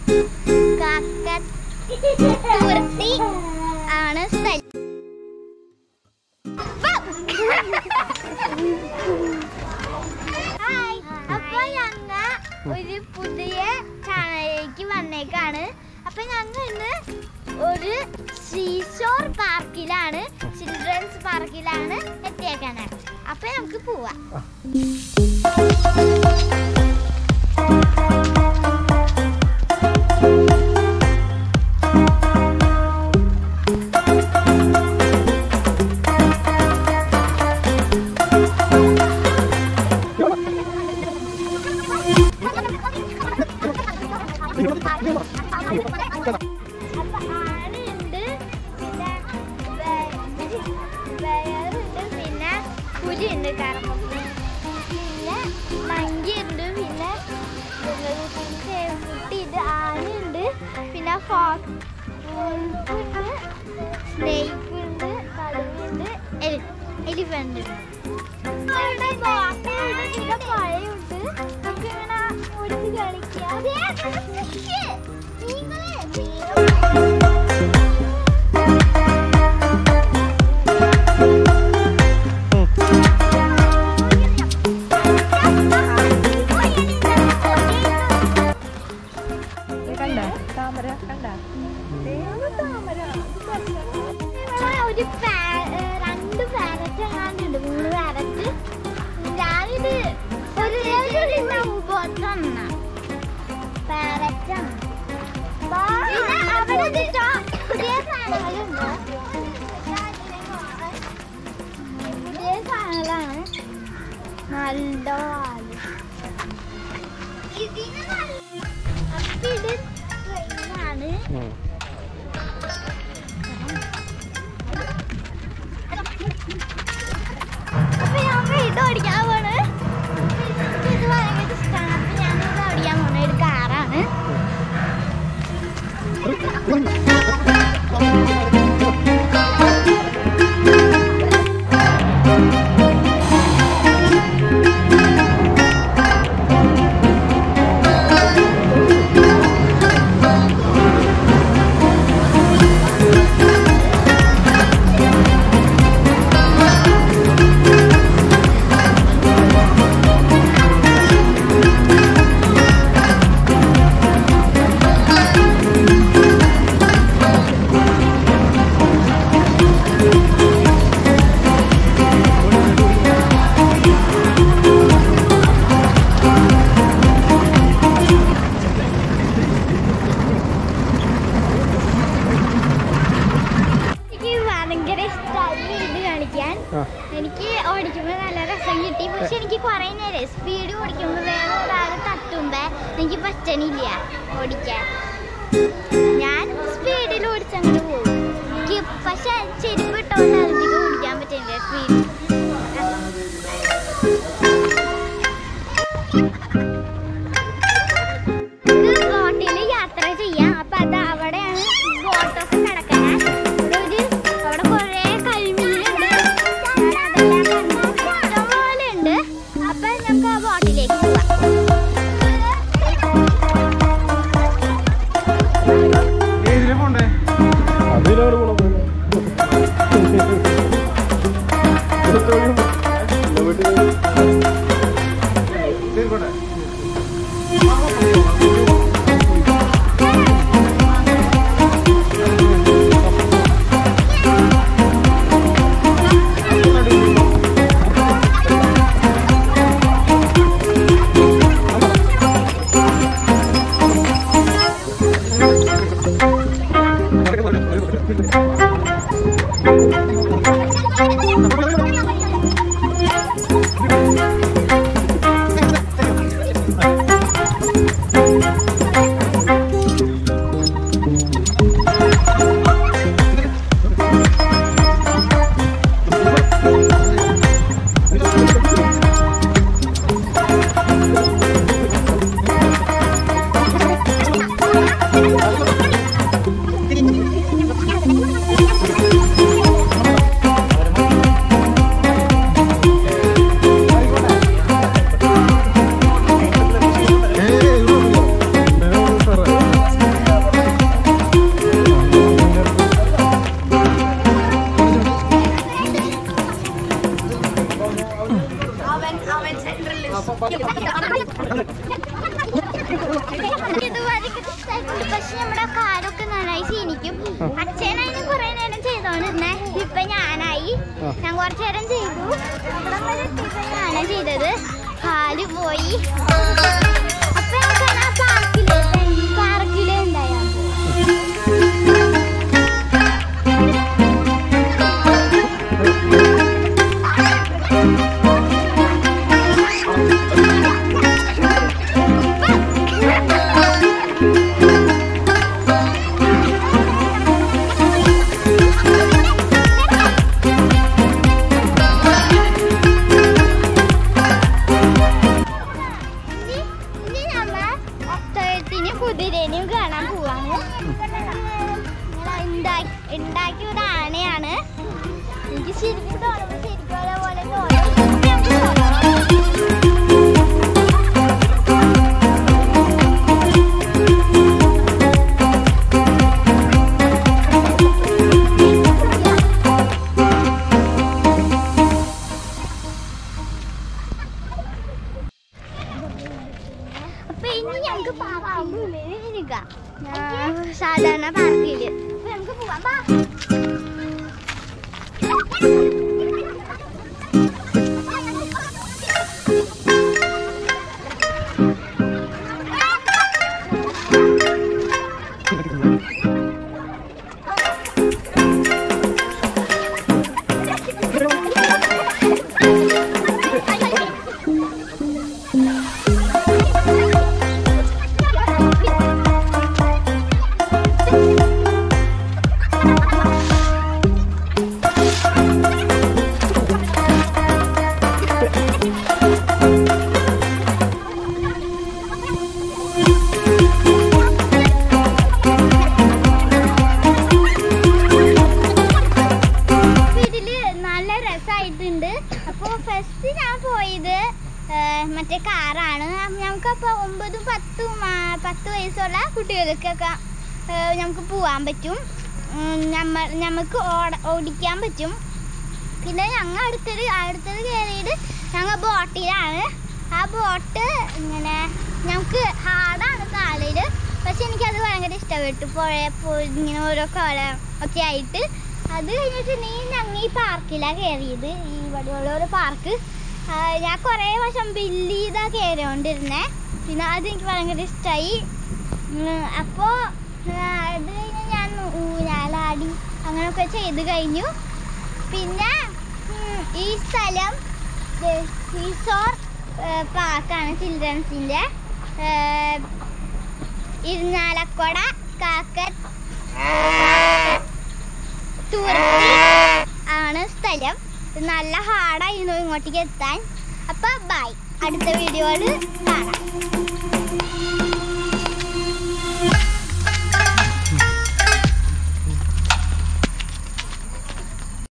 കാക്കത്തുരുത്തി ആണ് സ്ഥലം ഹായ് അപ്പൊ ഞങ്ങ ഒരു പുതിയ ചാനലിലേക്ക് വന്നേക്കാണ് അപ്പൊ ഞങ്ങ ഇന്ന് ഒരു സീഷോർ പാർക്കിലാണ് ചിൽഡ്രൻസ് പാർക്കിലാണ് എത്തിയേക്കാണ് അപ്പൊ നമുക്ക് പോവാം അപ്പൊ ആനയുണ്ട് പിന്നെ വേറുണ്ട് പിന്നെ പുലിയുണ്ട് കറമുക്ക് പിന്നെ മങ്കിയുണ്ട് പിന്നെ കുട്ടിയുണ്ട് ആനയുണ്ട് പിന്നെ ഫോക്സ് ഉണ്ട് സ്നേക്ക് ഉണ്ട് കടുവയുണ്ട് എലിഫന്റ് പിന്നെ പഴയുണ്ട് നമുക്ക് ഇങ്ങനെ ഓടിച്ച് കളിക്കാം കണ്ട താമര കണ്ട താമര ഇവിടെ ഒരു പാ- ഏ, രണ്ട് പാരറ്റ് എങ്ങാണ്ടുണ്ട് മൂന്ന് പാരറ്റ് ഞാനിത് ഒരു ഉപത്തന്ന പാരറ്റാണ് പിന്നെ അവിടെ ഇത് ചോ- പുതിയ സാധനങ്ങളുണ്ട് പുതിയ സാധനങ്ങളാണ് നല്ല പാല് ഇതിന് നല്ല അപ്പൊ ഇത് ട്രെയിനാണ് അപ്പൊ ഞാൻ ഇത് ഓടിക്കാൻ പോണ് എനിക്ക് ഇത് ഭയങ്കര ഇഷ്ടമാണ് അപ്പൊ ഞാൻ ഇത് ഓടിക്കാൻ പോണ ഒരു കാറാണ് എനിക്ക് ഭയങ്കര ഇഷ്ടമായി ഇത് കാണിക്കാൻ എനിക്ക് ഓടിക്കുമ്പോൾ നല്ല രസം കിട്ടി പക്ഷെ എനിക്ക് കുറേ നേരം സ്പീഡ് ഓടിക്കുമ്പോൾ വേറെ ഒരാൾ തട്ടുമ്പോ എനിക്ക് പറ്റണില്ല ഓടിക്കാൻ ഞാൻ സ്പീഡിൽ ഓടിച്ചങ്ങനെ പോകും എനിക്ക് പക്ഷെ ചെരുപ്പ് ഇട്ടുകൊണ്ട് അധികം ഓടിക്കാൻ പറ്റില്ല സ്പീഡ് ഇത് ബോട്ടിൽ യാത്ര ചെയ്യാം അപ്പൊ അത് അവിടെയാണ് ബോട്ടൊക്കെ കിടക്കുന്നത് ഇവിടെ ഒരു അവിടെ കുറേ കരിമീനുണ്ട് ഇഷ്ടംപോലെ ഉണ്ട് അപ്പൊ നമുക്ക് ആ ബോട്ടിലേക്ക് പോവാം ഏതിലെ പോണ്ടേ അതിലാണ് പോണത് ഇത് ഭയങ്കര ഇഷ്ടായിട്ടുണ്ട്. പക്ഷെ നമ്മുടെ കാലൊക്കെ നന്നായി ക്ഷീണിക്കും അച്ഛനായിരുന്നു കുറെ നേരം ചെയ്തോണ്ടിരുന്നേ ഇപ്പൊ ഞാനായി ആ. ഞാൻ കുറച്ചു നേരം ചെയ്തു അവിടം വരെ എത്തിയപ്പോ ഞാനാ ചെയ്തത് കാല് പോയി അപ്പൊ നമുക്കാണ് ആ പാർക്കില് പാർക്കില് ഉണ്ടായാ ഇനി ഇനി നമ്മ ഒട്ടകത്തിനും കുതിരേനും കാണാൻ പോവാണ് ഇങ്ങനെ ഉണ്ടാക്കി ഉണ്ടാക്കിയ ആനയാണ് എനിക്ക് ശരിക്കും തോന്നുമ്പോ ശരിക്കും അതേപോലെ തോന്നും നമുക്ക് പോകാം. അപ്പൊ ഇനി ഞങ്ങൾക്ക് പാർക്കിന്റെ വരിക സാധാരണ പാർക്കില് അപ്പൊ നമുക്ക് പോവാം ബാ. അപ്പൊ ഇതില് നല്ല രസമായിട്ടുണ്ട് അപ്പൊ ഫസ്റ്റ് ഞാൻ പോയത് ആ, മറ്റേ കാറാണ് ഞങ്ങൾക്കപ്പോൾ ഒമ്പതും പത്തും ആ, പത്ത് വയസ്സുള്ള കുട്ടികൾക്കൊക്കെ ആ, നമുക്ക് പോവാൻ പറ്റും ഉം, നമ്മ നമുക്ക് ഓട ഓടിക്കാൻ പറ്റും പിന്നെ ഞങ്ങൾ അടുത്തത് അടുത്തത് കയറിയത് ഞങ്ങൾ ബോട്ടിലാണ് ആ ബോട്ട് ഇങ്ങനെ ഞങ്ങൾക്ക് ഹാർഡാണ് കാലിൽ പക്ഷെ എനിക്കത് ഭയങ്കര ഇഷ്ടപ്പെട്ടു പുഴ പോ- ഇങ്ങനെ ഓരോ കോലം ഒക്കെ ആയിട്ട് അത് കഴിഞ്ഞിട്ടുണ്ടെങ്കിൽ ഞങ്ങൾ ഈ പാർക്കിലാണ് കയറിയത് ഈ ഇവിടെയുള്ള ഒരു പാർക്ക് ആ, ഞാൻ കുറേ വർഷം ബില്ല് ചെയ്താ കയറിക്കൊണ്ടിരുന്നേ പിന്നെ അത് എനിക്ക് ഭയങ്കര ഇഷ്ടമായി അപ്പോൾ അത് കഴിഞ്ഞ് ഞാൻ ഊഞ്ഞാലാടി അങ്ങനെയൊക്കെ ചെയ്ത് കഴിഞ്ഞു പിന്നെ ഉം, ഈ സ്ഥലം റിസോർ പാർക്കാണ് ചിൽഡ്രൻസിൻ്റെ ഇരുന്നാലക്കുട കാക്കറ്റ് തുരുത്തി ആണ് സ്ഥലം ഇത് നല്ല ഹാർഡായിരുന്നു ഇങ്ങോട്ടേക്ക് എത്താൻ അപ്പം ബൈ അടുത്ത വീഡിയോയിൽ കാണാം